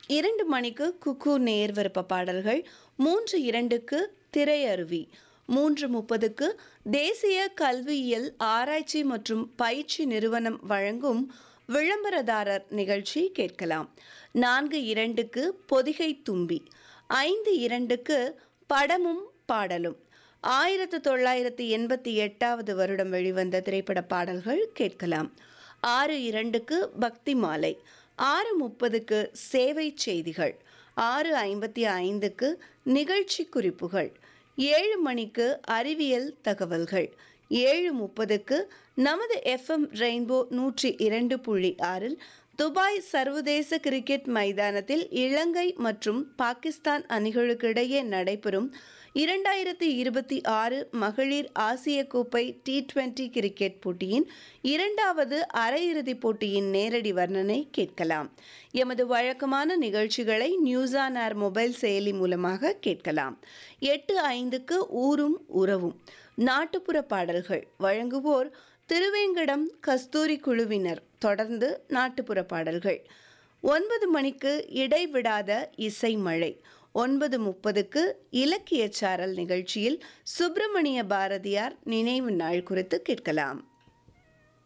இரண்டு மணிக்கு குக்கு நேர் விருப்ப பாடல்கள் மூன்று இரண்டுக்கு திரையருவி மூன்று முப்பதுக்கு தேசிய கல்வியியல் ஆராய்ச்சி மற்றும் பயிற்சி நிறுவனம் வழங்கும் விளம்பரதாரர் நிகழ்ச்சி கேட்கலாம் நான்கு இரண்டுக்கு பொதிகை தும்பி ஐந்து இரண்டுக்கு படமும் பாடலும் ஆயிரத்து தொள்ளாயிரத்தி எண்பத்தி எட்டாவது வருடம் வெளிவந்த திரைப்பட பாடல்கள் கேட்கலாம் ஆறு இரண்டுக்கு பக்தி மாலை ஆறு முப்பதுக்கு சேவை செய்திகள் ஆறு ஐம்பத்தி ஐந்துக்கு நிகழ்ச்சி குறிப்புகள் ஏழு மணிக்கு அறிவியல் தகவல்கள் ஏழு முப்பதுக்கு நமது எஃப்எம் ரெயின்போ நூற்றி இரண்டு புள்ளி ஆறில் துபாய் சர்வதேச கிரிக்கெட் மைதானத்தில் இலங்கை மற்றும் பாகிஸ்தான் அணிகளுக்கிடையே நடைபெறும் இரண்டாயிரத்தி இருபத்தி ஆறு மகளிர் ஆசிய கோப்பை டி டுவெண்டி கிரிக்கெட் போட்டியின் இரண்டாவது அரையிறுதிப் போட்டியின் நேரடி வர்ணனை கேட்கலாம் எமது வழக்கமான நிகழ்ச்சிகளை நியூஸ் ஆன் ஏர் மொபைல் செயலி மூலமாக கேட்கலாம் எட்டு ஐந்துக்கு ஊரும் உறவும் நாட்டுப்புற பாடல்கள் வழங்குவோர் திருவேங்கடம் கஸ்தூரி குழுவினர் தொடர்ந்து நாட்டுப்புற பாடல்கள் ஒன்பது மணிக்கு இடைவிடாத இசை மழை ஒன்பது முப்பதுக்கு இலக்கிய சாரல் நிகழ்ச்சியில் சுப்பிரமணிய பாரதியார் நினைவு நாள் குறித்து கேட்கலாம்